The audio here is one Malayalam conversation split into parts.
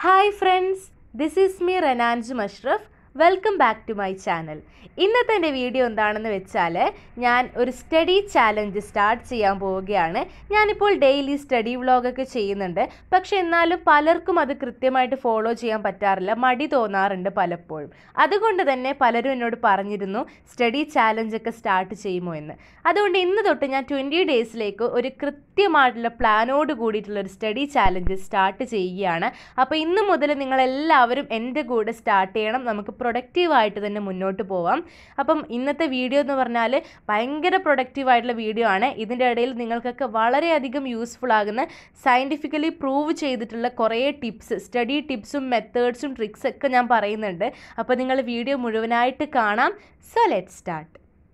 Hi friends this is me Ranaj Musharraf welcome back to my channel ഇന്നത്തെ എൻ്റെ വീഡിയോ എന്താണെന്ന് വെച്ചാൽ ഞാൻ ഒരു സ്റ്റഡി ചാലഞ്ച് സ്റ്റാർട്ട് ചെയ്യാൻ പോവുകയാണ് ഞാനിപ്പോൾ ഡെയിലി സ്റ്റഡി വ്ളോഗൊക്കെ ചെയ്യുന്നുണ്ട് പക്ഷെ എന്നാലും പലർക്കും അത് കൃത്യമായിട്ട് ഫോളോ ചെയ്യാൻ പറ്റാറില്ല മടി തോന്നാറുണ്ട് പലപ്പോഴും അതുകൊണ്ട് തന്നെ പലരും എന്നോട് പറഞ്ഞിരുന്നു സ്റ്റഡി ചാലഞ്ച് ഒക്കെ സ്റ്റാർട്ട് ചെയ്യുമോ എന്ന് അതുകൊണ്ട് ഇന്ന് തൊട്ട് ഞാൻ ട്വൻറ്റി ഡേയ്സിലേക്ക് ഒരു കൃത്യമായിട്ടുള്ള പ്ലാനോട് കൂടിയിട്ടുള്ള ഒരു സ്റ്റഡി ചാലഞ്ച് സ്റ്റാർട്ട് ചെയ്യുകയാണ് അപ്പോൾ ഇന്ന് മുതൽ നിങ്ങളെല്ലാവരും എൻ്റെ കൂടെ സ്റ്റാർട്ട് ചെയ്യണം നമുക്ക് പ്രൊഡക്റ്റീവായിട്ട് തന്നെ മുന്നോട്ട് പോവാം അപ്പം ഇന്നത്തെ വീഡിയോ എന്ന് പറഞ്ഞാൽ ഭയങ്കര പ്രൊഡക്റ്റീവ് ആയിട്ടുള്ള വീഡിയോ ആണ് ഇതിൻ്റെ ഇടയിൽ നിങ്ങൾക്കൊക്കെ വളരെയധികം യൂസ്ഫുൾ ആകുന്ന സയൻറ്റിഫിക്കലി പ്രൂവ് ചെയ്തിട്ടുള്ള കുറേ ടിപ്സ് സ്റ്റഡി ടിപ്സും മെത്തേഡ്സും ട്രിക്സ് ഒക്കെ ഞാൻ പറയുന്നുണ്ട് അപ്പോൾ നിങ്ങൾ വീഡിയോ മുഴുവനായിട്ട് കാണാം സോ ലെറ്റ് സ്റ്റാർട്ട്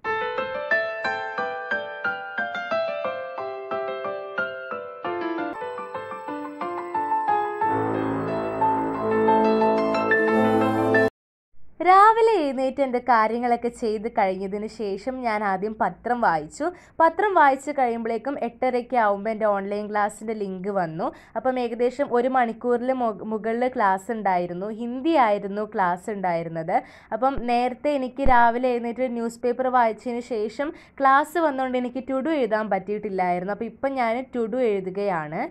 രാവിലെ എഴുന്നേറ്റ് എൻ്റെ കാര്യങ്ങളൊക്കെ ചെയ്ത് കഴിഞ്ഞതിന് ശേഷം ഞാൻ ആദ്യം പത്രം വായിച്ചു പത്രം വായിച്ച് കഴിയുമ്പോഴേക്കും എട്ടരയ്ക്ക് ആകുമ്പോൾ എൻ്റെ ഓൺലൈൻ ക്ലാസ്സിൻ്റെ ലിങ്ക് വന്നു അപ്പം ഏകദേശം ഒരു മണിക്കൂറിൽ മുകളിൽ ക്ലാസ് ഉണ്ടായിരുന്നു ഹിന്ദി ആയിരുന്നു ക്ലാസ് ഉണ്ടായിരുന്നത് അപ്പം നേരത്തെ എനിക്ക് രാവിലെ എഴുന്നേറ്റ് ന്യൂസ് പേപ്പർ വായിച്ചതിന് ശേഷം ക്ലാസ് വന്നുകൊണ്ട് എനിക്ക് ടുഡു എഴുതാൻ പറ്റിയിട്ടില്ലായിരുന്നു അപ്പോൾ ഇപ്പം ഞാൻ ടുഡു എഴുതുകയാണ്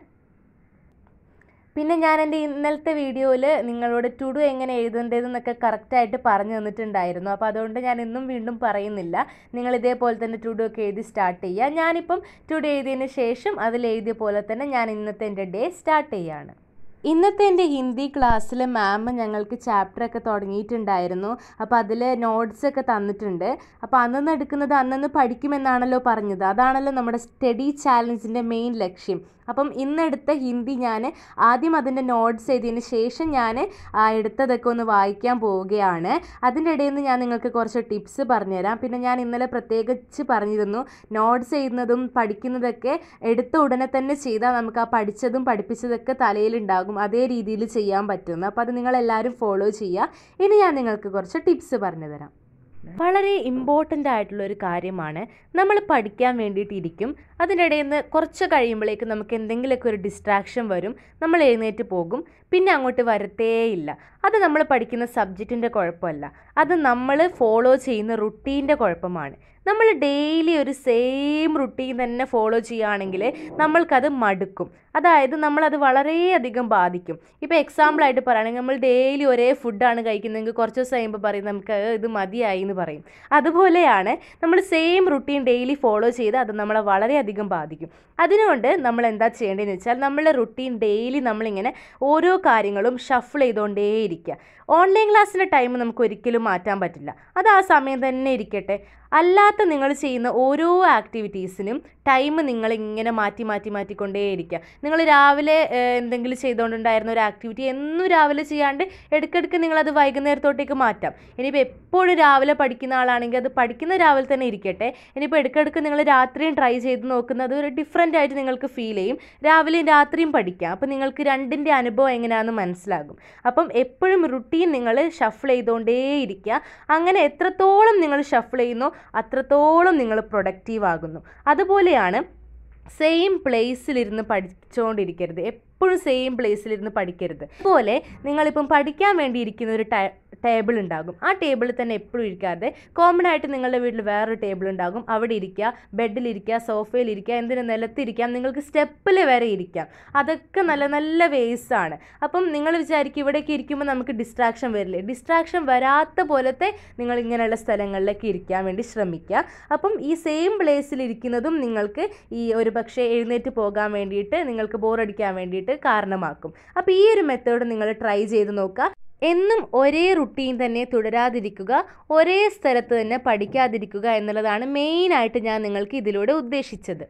പിന്നെ ഞാൻ എൻ്റെ ഇന്നലത്തെ വീഡിയോയിൽ നിങ്ങളോട് ടുഡു എങ്ങനെ എഴുതേണ്ടതെന്നൊക്കെ കറക്റ്റായിട്ട് പറഞ്ഞു തന്നിട്ടുണ്ടായിരുന്നു അപ്പോൾ അതുകൊണ്ട് ഞാൻ ഇന്നും വീണ്ടും പറയുന്നില്ല നിങ്ങൾ ഇതേപോലെ തന്നെ ടുഡു ഒക്കെ എഴുതി സ്റ്റാർട്ട് ചെയ്യുക ഞാനിപ്പം ടുഡു എഴുതിയതിന് ശേഷം അതിൽ എഴുതിയ പോലെ തന്നെ ഞാൻ ഇന്നത്തെ എൻ്റെ ഡേ സ്റ്റാർട്ട് ചെയ്യുകയാണ് ഇന്നത്തെ എൻ്റെ ഹിന്ദി ക്ലാസ്സിൽ മാം ഞങ്ങൾക്ക് ചാപ്റ്ററൊക്കെ തുടങ്ങിയിട്ടുണ്ടായിരുന്നു അപ്പോൾ അതിൽ നോട്ട്സ് ഒക്കെ തന്നിട്ടുണ്ട് അപ്പോൾ അന്നന്ന് എടുക്കുന്നത് അന്നന്ന് പഠിക്കുമെന്നാണല്ലോ പറഞ്ഞത് അതാണല്ലോ നമ്മുടെ സ്റ്റഡി ചാലഞ്ചിൻ്റെ മെയിൻ ലക്ഷ്യം അപ്പം ഇന്നെടുത്ത ഹിന്ദി ഞാൻ ആദ്യം അതിൻ്റെ നോട്ട്സ് എഴുതിയതിന് ശേഷം ഞാൻ എടുത്തതൊക്കെ ഒന്ന് വായിക്കാൻ പോവുകയാണ് അതിൻ്റെ ഇടയിൽ നിന്ന് ഞാൻ നിങ്ങൾക്ക് കുറച്ച് ടിപ്സ് പറഞ്ഞുതരാം പിന്നെ ഞാൻ ഇന്നലെ പ്രത്യേകിച്ച് പറഞ്ഞിരുന്നു നോട്ട്സ് എഴുതുന്നതും പഠിക്കുന്നതൊക്കെ എടുത്ത ഉടനെ തന്നെ ചെയ്താൽ നമുക്ക് ആ പഠിച്ചതും പഠിപ്പിച്ചതൊക്കെ തലയിലുണ്ടാകും അതേ രീതിയിൽ ചെയ്യാൻ പറ്റുന്നു അപ്പോൾ അത് നിങ്ങളെല്ലാവരും ഫോളോ ചെയ്യുക ഇനി ഞാൻ നിങ്ങൾക്ക് കുറച്ച് ടിപ്സ് പറഞ്ഞു തരാം വളരെ ഇമ്പോർട്ടൻ്റ് ആയിട്ടുള്ള ഒരു കാര്യമാണ് നമ്മൾ പഠിക്കാൻ വേണ്ടിയിട്ട് ഇരിക്കും അതിൻ്റെ ഇടയിൽ നിന്ന് കുറച്ച് കഴിയുമ്പോഴേക്ക് നമുക്ക് എന്തെങ്കിലുമൊക്കെ ഒരു ഡിസ്ട്രാക്ഷൻ വരും നമ്മൾ എഴുന്നേറ്റ് പോകും പിന്നെ അങ്ങോട്ട് വരത്തേയില്ല അത് നമ്മൾ പഠിക്കുന്ന സബ്ജക്റ്റിൻ്റെ കുഴപ്പമല്ല അത് നമ്മൾ ഫോളോ ചെയ്യുന്ന റുട്ടീൻ്റെ കുഴപ്പമാണ് നമ്മൾ ഡെയിലി ഒരു സെയിം റുട്ടീൻ തന്നെ ഫോളോ ചെയ്യുകയാണെങ്കിൽ നമ്മൾക്കത് മടുക്കും അതായത് നമ്മളത് വളരെയധികം ബാധിക്കും ഇപ്പോൾ എക്സാമ്പിളായിട്ട് പറയുകയാണെങ്കിൽ നമ്മൾ ഡെയിലി ഒരേ ഫുഡാണ് കഴിക്കുന്നതെങ്കിൽ കുറച്ച് ദിവസം കഴിയുമ്പോൾ പറയും നമുക്ക് ഇത് മതിയായി എന്ന് പറയും അതുപോലെയാണ് നമ്മൾ സെയിം റുട്ടീൻ ഡെയിലി ഫോളോ ചെയ്ത് അത് നമ്മളെ വളരെയധികം ബാധിക്കും അതുകൊണ്ട് നമ്മൾ എന്താ ചെയ്യേണ്ടതെന്ന് വെച്ചാൽ നമ്മളുടെ റുട്ടീൻ ഡെയിലി നമ്മളിങ്ങനെ ഓരോ കാര്യങ്ങളും ഷഫിൾ ചെയ്തുകൊണ്ടേയിരിക്കുക ഓൺലൈൻ ക്ലാസ്സിൻ്റെ ടൈം നമുക്ക് ഒരിക്കലും മാറ്റാൻ പറ്റില്ല അത് ആ സമയം തന്നെ ഇരിക്കട്ടെ അല്ലാത്ത നിങ്ങൾ ചെയ്യുന്ന ഓരോ ആക്ടിവിറ്റീസിനും ടൈം നിങ്ങൾ ഇങ്ങനെ മാറ്റി മാറ്റി മാറ്റിക്കൊണ്ടേയിരിക്കുക നിങ്ങൾ രാവിലെ എന്തെങ്കിലും ചെയ്തുകൊണ്ടുണ്ടായിരുന്ന ഒരു ആക്ടിവിറ്റി എന്നും രാവിലെ ചെയ്യാണ്ട് ഇടയ്ക്കിടയ്ക്ക് നിങ്ങളത് വൈകുന്നേരത്തോട്ടേക്ക് മാറ്റാം ഇനിയിപ്പോൾ എപ്പോഴും രാവിലെ പഠിക്കുന്ന ആളാണെങ്കിൽ അത് പഠിക്കുന്ന രാവിലെ തന്നെ ഇരിക്കട്ടെ ഇനിയിപ്പോൾ ഇടയ്ക്കിടയ്ക്ക് നിങ്ങൾ രാത്രിയും ട്രൈ ചെയ്ത് നോക്കുന്നത് ഒരു ഡിഫറെൻ്റ് ആയിട്ട് നിങ്ങൾക്ക് ഫീൽ ചെയ്യും രാവിലെയും രാത്രിയും പഠിക്കാം അപ്പോൾ നിങ്ങൾക്ക് രണ്ടിൻ്റെ അനുഭവം എങ്ങനെയാണെന്ന് മനസ്സിലാകും അപ്പം എപ്പോഴും റുട്ടീൻ നിങ്ങൾ ഷഫിൾ ചെയ്തുകൊണ്ടേയിരിക്കുക അങ്ങനെ എത്രത്തോളം നിങ്ങൾ ഷഫിൾ ചെയ്യുന്നു അത്രത്തോളം നിങ്ങൾ പ്രൊഡക്റ്റീവ് ആകുന്നു അതുപോലെയാണ് സെയിം പ്ലേസിലിരുന്ന് പഠിച്ചുകൊണ്ടിരിക്കരുത് എപ്പോഴും സെയിം പ്ലേസിലിരുന്ന് പഠിക്കരുത് അതുപോലെ നിങ്ങളിപ്പം പഠിക്കാൻ വേണ്ടി ഇരിക്കുന്ന ഒരു ടേബിൾ ഉണ്ടാകും ആ ടേബിളിൽ തന്നെ എപ്പോഴും ഇരിക്കാതെ കോമൺ ആയിട്ട് നിങ്ങളുടെ വീട്ടിൽ വേറൊരു ടേബിൾ ഉണ്ടാകും അവിടെ ഇരിക്കുക ബെഡിലിരിക്കുക സോഫയിലിരിക്കുക എന്തിനു നിലത്തിരിക്കാം നിങ്ങൾക്ക് സ്റ്റെപ്പിൽ വരെ ഇരിക്കാം അതൊക്കെ നല്ല നല്ല വേസ് ആണ് അപ്പം നിങ്ങൾ വിചാരിക്കും ഇവിടേക്ക് ഇരിക്കുമ്പോൾ നമുക്ക് ഡിസ്ട്രാക്ഷൻ വരില്ലേ ഡിസ്ട്രാക്ഷൻ വരാത്ത പോലത്തെ നിങ്ങൾ ഇങ്ങനെയുള്ള സ്ഥലങ്ങളിലേക്ക് ഇരിക്കാൻ വേണ്ടി ശ്രമിക്കുക അപ്പം ഈ സെയിം പ്ലേസിൽ ഇരിക്കുന്നതും നിങ്ങൾക്ക് ഈ ഒരു പക്ഷേ എഴുന്നേറ്റ് പോകാൻ വേണ്ടിയിട്ട് നിങ്ങൾക്ക് ബോറടിക്കാൻ വേണ്ടിയിട്ട് കാരണമാക്കും അപ്പോൾ ഈ ഒരു മെത്തേഡ് നിങ്ങൾ ട്രൈ ചെയ്ത് നോക്കുക എന്നും ഒരേ റുട്ടീൻ തന്നെ തുടരാതിരിക്കുക ഒരേ സ്ഥലത്ത് തന്നെ പഠിക്കാതിരിക്കുക എന്നുള്ളതാണ് മെയിനായിട്ട് ഞാൻ നിങ്ങൾക്ക് ഇതിലൂടെ ഉദ്ദേശിച്ചത്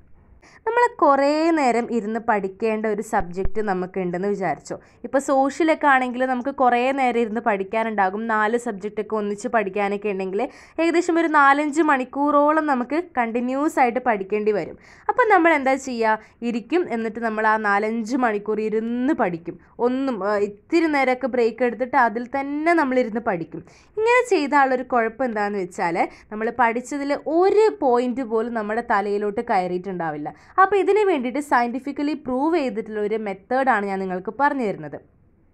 നമ്മൾ കുറേ നേരം ഇരുന്ന് പഠിക്കേണ്ട ഒരു സബ്ജക്റ്റ് നമുക്കുണ്ടെന്ന് വിചാരിച്ചോ ഇപ്പോൾ സോഷ്യലൊക്കെ ആണെങ്കിൽ നമുക്ക് കുറേ നേരം ഇരുന്ന് പഠിക്കാനുണ്ടാകും നാല് സബ്ജക്റ്റൊക്കെ ഒന്നിച്ച് പഠിക്കാനൊക്കെ ഉണ്ടെങ്കിൽ ഏകദേശം ഒരു നാലഞ്ച് മണിക്കൂറോളം നമുക്ക് കണ്ടിന്യൂസ് ആയിട്ട് പഠിക്കേണ്ടി വരും അപ്പം നമ്മൾ എന്താ ചെയ്യുക ഇരിക്കും എന്നിട്ട് നമ്മൾ ആ നാലഞ്ച് മണിക്കൂർ ഇരുന്ന് പഠിക്കും ഒന്നും ഇത്തിരി നേരമൊക്കെ ബ്രേക്ക് എടുത്തിട്ട് അതിൽ തന്നെ നമ്മളിരുന്ന് പഠിക്കും ഇങ്ങനെ ചെയ്താലൊരു കുഴപ്പം എന്താണെന്ന് വെച്ചാൽ നമ്മൾ പഠിച്ചതിൽ ഒരു പോയിന്റ് പോലും നമ്മുടെ തലയിലോട്ട് കയറിയിട്ടുണ്ടാവില്ല അപ്പോൾ ഇതിന് വേണ്ടിയിട്ട് സയൻറ്റിഫിക്കലി പ്രൂവ് ചെയ്തിട്ടുള്ള ഒരു മെത്തേഡാണ് ഞാൻ നിങ്ങൾക്ക് പറഞ്ഞു തരുന്നത്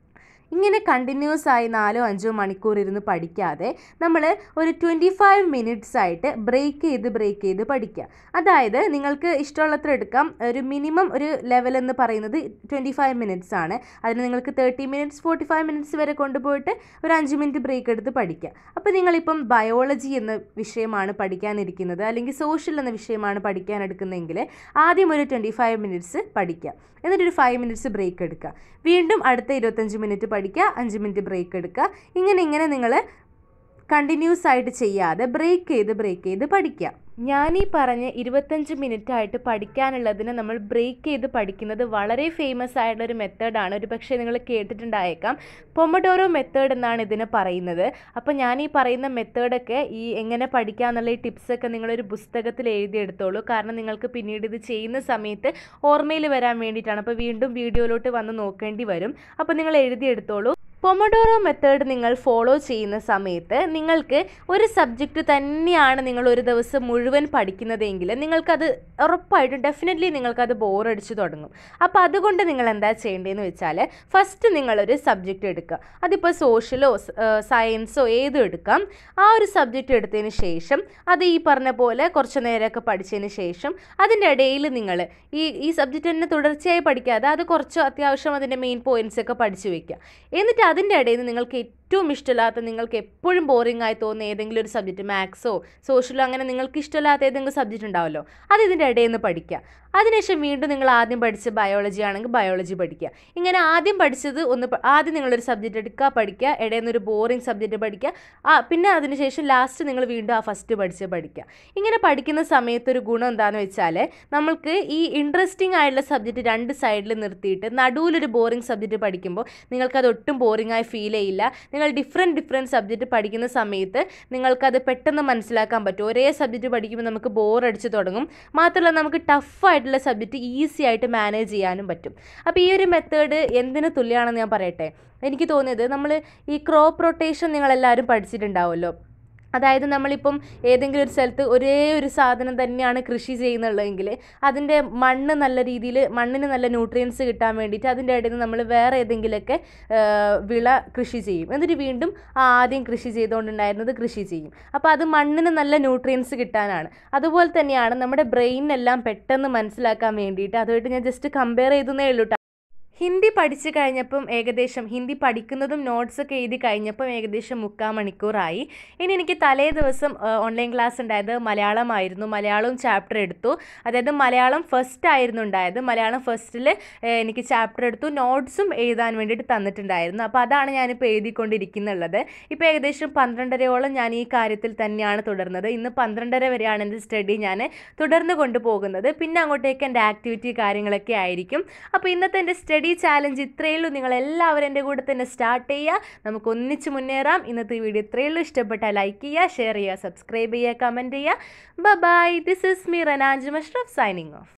ഇങ്ങനെ കണ്ടിന്യൂസ് ആയി നാലോ അഞ്ചോ മണിക്കൂർ ഇരുന്ന് പഠിക്കാതെ നമ്മൾ ഒരു ട്വൻറ്റി ഫൈവ് മിനിറ്റ്സ് ആയിട്ട് ബ്രേക്ക് ചെയ്ത് ബ്രേക്ക് ചെയ്ത് പഠിക്കുക അതായത് നിങ്ങൾക്ക് ഇഷ്ടമുള്ളത്ര എടുക്കാം ഒരു മിനിമം ഒരു ലെവൽ എന്ന് പറയുന്നത് ട്വൻറ്റി ഫൈവ് മിനിറ്റ്സ് ആണ് അതിന് നിങ്ങൾക്ക് thirty minutes forty five minutes വരെ കൊണ്ടുപോയിട്ട് ഒരു അഞ്ച് മിനിറ്റ് ബ്രേക്ക് എടുത്ത് പഠിക്കുക അപ്പോൾ നിങ്ങളിപ്പം ബയോളജി എന്ന വിഷയമാണ് പഠിക്കാനിരിക്കുന്നത് അല്ലെങ്കിൽ സോഷ്യൽ എന്ന വിഷയമാണ് പഠിക്കാൻ എടുക്കുന്നതെങ്കിൽ ആദ്യം ഒരു ട്വൻറ്റി ഫൈവ് മിനിറ്റ്സ് പഠിക്കുക എന്നിട്ടൊരു ഫൈവ് മിനിറ്റ്സ് ബ്രേക്ക് എടുക്കുക വീണ്ടും അടുത്ത ഇരുപത്തഞ്ച് മിനിറ്റ് പഠിക്കുക അഞ്ച് മിനിറ്റ് ബ്രേക്ക് എടുക്കുക ഇങ്ങനെ ഇങ്ങനെ നിങ്ങൾ കണ്ടിന്യൂസ് ആയിട്ട് ചെയ്യാതെ ബ്രേക്ക് ചെയ്ത് ബ്രേക്ക് ചെയ്ത് പഠിക്കുക ഞാൻ ഈ പറഞ്ഞ ഇരുപത്തഞ്ച് മിനിറ്റ് ആയിട്ട് പഠിക്കാനുള്ളതിന് നമ്മൾ ബ്രേക്ക് ചെയ്ത് പഠിക്കുന്നത് വളരെ ഫേമസ് ആയിട്ടുള്ള ഒരു മെത്തേഡാണ് ഒരു പക്ഷേ നിങ്ങൾ കേട്ടിട്ടുണ്ടായേക്കാം പൊമഡോറോ മെത്തേഡ് എന്നാണ് ഇതിനെ പറയുന്നത് അപ്പോൾ ഞാൻ ഈ പറയുന്ന മെത്തേഡൊക്കെ ഈ എങ്ങനെ പഠിക്കുക എന്നുള്ള ഈ ടിപ്സൊക്കെ നിങ്ങളൊരു പുസ്തകത്തിൽ എഴുതിയെടുത്തോളൂ കാരണം നിങ്ങൾക്ക് പിന്നീട് ഇത് ചെയ്യുന്ന സമയത്ത് ഓർമ്മയിൽ വരാൻ വേണ്ടിയിട്ടാണ് അപ്പോൾ വീണ്ടും വീഡിയോയിലോട്ട് വന്ന് നോക്കേണ്ടി വരും അപ്പോൾ നിങ്ങൾ എഴുതിയെടുത്തോളൂ പൊമഡോറോ മെത്തേഡ് നിങ്ങൾ ഫോളോ ചെയ്യുന്ന സമയത്ത് നിങ്ങൾക്ക് ഒരു സബ്ജക്റ്റ് തന്നെയാണ് നിങ്ങൾ ഒരു ദിവസം മുഴുവൻ പഠിക്കുന്നതെങ്കിൽ നിങ്ങൾക്കത് ഉറപ്പായിട്ടും ഡെഫിനറ്റ്ലി നിങ്ങൾക്കത് ബോറടിച്ച് തുടങ്ങും അപ്പോൾ അതുകൊണ്ട് നിങ്ങൾ എന്താ ചെയ്യേണ്ടതെന്ന് വെച്ചാൽ ഫസ്റ്റ് നിങ്ങളൊരു സബ്ജക്റ്റ് എടുക്കുക അതിപ്പോൾ സോഷ്യലോ സയൻസോ ഏതും എടുക്കാം ആ ഒരു സബ്ജക്റ്റ് എടുത്തതിന് ശേഷം അത് ഈ പറഞ്ഞ പോലെ കുറച്ച് നേരമൊക്കെ പഠിച്ചതിന് ശേഷം അതിൻ്റെ ഇടയിൽ നിങ്ങൾ ഈ ഈ സബ്ജക്റ്റ് തന്നെ തുടർച്ചയായി പഠിക്കാതെ അത് കുറച്ച് അത്യാവശ്യം അതിൻ്റെ മെയിൻ പോയിൻറ്റ്സ് ഒക്കെ പഠിച്ചു വെക്കുക എന്നിട്ട് അതിൻ്റെ ഇടയിൽ നിന്ന് നിങ്ങൾക്ക് ഏറ്റവും ഇഷ്ടമില്ലാത്ത നിങ്ങൾക്ക് എപ്പോഴും ബോറിംഗ് ആയി തോന്നുന്ന ഏതെങ്കിലും ഒരു സബ്ജക്റ്റ് മാത്സോ സോഷ്യലോ അങ്ങനെ നിങ്ങൾക്ക് ഇഷ്ടമില്ലാത്ത ഏതെങ്കിലും സബ്ജക്റ്റ് ഉണ്ടാവുമല്ലോ അത് ഇതിൻ്റെ ഇടയിൽ നിന്ന് പഠിക്കുക അതിനുശേഷം വീണ്ടും നിങ്ങൾ ആദ്യം പഠിച്ച ബയോളജി ആണെങ്കിൽ ബയോളജി പഠിക്കുക ഇങ്ങനെ ആദ്യം പഠിച്ചത് ഒന്ന് പ- ആദ്യം നിങ്ങളൊരു സബ്ജക്റ്റ് എടുക്കുക പഠിക്കുക ഇടയിൽ നിന്നൊരു ബോറിംഗ് സബ്ജക്റ്റ് പഠിക്കുക ആ പിന്നെ അതിനുശേഷം ലാസ്റ്റ് നിങ്ങൾ വീണ്ടും ആ ഫസ്റ്റ് പഠിച്ച് പഠിക്കുക ഇങ്ങനെ പഠിക്കുന്ന സമയത്ത് ഒരു ഗുണം എന്താണെന്ന് വെച്ചാൽ നമ്മൾക്ക് ഈ ഇൻട്രസ്റ്റിംഗ് ആയിട്ടുള്ള സബ്ജക്റ്റ് രണ്ട് സൈഡിൽ നിർത്തിയിട്ട് നടുവിലൊരു ബോറിംഗ് സബ്ജക്റ്റ് പഠിക്കുമ്പോൾ നിങ്ങൾക്കത് ഒട്ടും ബോറിംഗ് ആയി ഫീൽ ചെയ്യില്ല നിങ്ങൾ ഡിഫറെൻറ്റ് ഡിഫറെൻറ്റ് സബ്ജക്റ്റ് പഠിക്കുന്ന സമയത്ത് നിങ്ങൾക്കത് പെട്ടെന്ന് മനസ്സിലാക്കാൻ പറ്റും ഒരേ സബ്ജക്റ്റ് പഠിക്കുമ്പോൾ നമുക്ക് ബോർ അടിച്ച് തുടങ്ങും മാത്രമല്ല നമുക്ക് ടഫായിട്ടുള്ള സബ്ജക്റ്റ് ഈസി ആയിട്ട് മാനേജ് ചെയ്യാനും പറ്റും അപ്പോൾ ഈ ഒരു മെത്തേഡ് എന്തിന് തുല്യമാണെന്ന് ഞാൻ പറയട്ടെ എനിക്ക് തോന്നിയത് നമ്മൾ ഈ ക്രോപ്പ് റൊട്ടേഷൻ നിങ്ങളെല്ലാവരും പഠിച്ചിട്ടുണ്ടാവുമല്ലോ അതായത് നമ്മളിപ്പം ഏതെങ്കിലും ഒരു സ്ഥലത്ത് ഒരേ ഒരു സാധനം തന്നെയാണ് കൃഷി ചെയ്യുന്നുള്ളതെങ്കിൽ അതിൻ്റെ മണ്ണ് നല്ല രീതിയിൽ മണ്ണിന് നല്ല ന്യൂട്രിയൻസ് കിട്ടാൻ വേണ്ടിയിട്ട് അതിൻ്റെ ഇടയിൽ നിന്ന് നമ്മൾ വേറെ ഏതെങ്കിലുമൊക്കെ ആ, വിള കൃഷി ചെയ്യും എന്നിട്ട് വീണ്ടും ആ ആദ്യം കൃഷി ചെയ്തുകൊണ്ടുണ്ടായിരുന്നത് കൃഷി ചെയ്യും അപ്പോൾ അത് മണ്ണിന് നല്ല ന്യൂട്രിയൻസ് കിട്ടാനാണ് അതുപോലെ തന്നെയാണ് നമ്മുടെ ബ്രെയിനെല്ലാം പെട്ടെന്ന് മനസ്സിലാക്കാൻ വേണ്ടിയിട്ട് അതുമായിട്ട് ഞാൻ ജസ്റ്റ് കമ്പയർ ചെയ്തേ ഉള്ളൂ ട്ടോ. ഹിന്ദി പഠിച്ചു കഴിഞ്ഞപ്പം ഏകദേശം ഹിന്ദി പഠിക്കുന്നതും നോട്ട്സ് ഒക്കെ എഴുതി കഴിഞ്ഞപ്പം ഏകദേശം മുക്കാൽ മണിക്കൂറായി ഇനി എനിക്ക് തലേ ദിവസം ഓൺലൈൻ ക്ലാസ് ഉണ്ടായത് മലയാളമായിരുന്നു മലയാളവും ചാപ്റ്റർ എടുത്തു അതായത് മലയാളം ഫസ്റ്റ് ആയിരുന്നു ഉണ്ടായത് മലയാളം ഫസ്റ്റിൽ എനിക്ക് ചാപ്റ്റർ എടുത്തു നോട്ട്സും എഴുതാൻ വേണ്ടിയിട്ട് തന്നിട്ടുണ്ടായിരുന്നു അപ്പോൾ അതാണ് ഞാനിപ്പോൾ എഴുതിക്കൊണ്ടിരിക്കുന്നുള്ളത് ഇപ്പോൾ ഏകദേശം പന്ത്രണ്ടരയോളം ഞാൻ ഈ കാര്യത്തിൽ തന്നെയാണ് തുടർന്നത് ഇന്ന് പന്ത്രണ്ടര വരെയാണ് എൻ്റെ സ്റ്റഡി ഞാൻ തുടർന്ന് കൊണ്ടുപോകുന്നത് പിന്നെ അങ്ങോട്ടേക്ക് എൻ്റെ ആക്ടിവിറ്റി കാര്യങ്ങളൊക്കെ ആയിരിക്കും അപ്പോൾ ഇന്നത്തെ എൻ്റെ സ്റ്റഡി ചാലഞ്ച് ഇത്രയേ ഉള്ളൂ നിങ്ങൾ എല്ലാവരും എൻ്റെ കൂടെ തന്നെ സ്റ്റാർട്ട് ചെയ്യുക നമുക്ക് ഒന്നിച്ച് മുന്നേറാം ഇന്നത്തെ വീഡിയോ ഇത്രയേ ഉള്ളൂ ഇഷ്ടപ്പെട്ടാൽ ലൈക്ക് ചെയ്യുക ഷെയർ ചെയ്യുക സബ്സ്ക്രൈബ് ചെയ്യുക കമൻറ്റ് ചെയ്യുക bye this is me Ranaj Musharraf signing of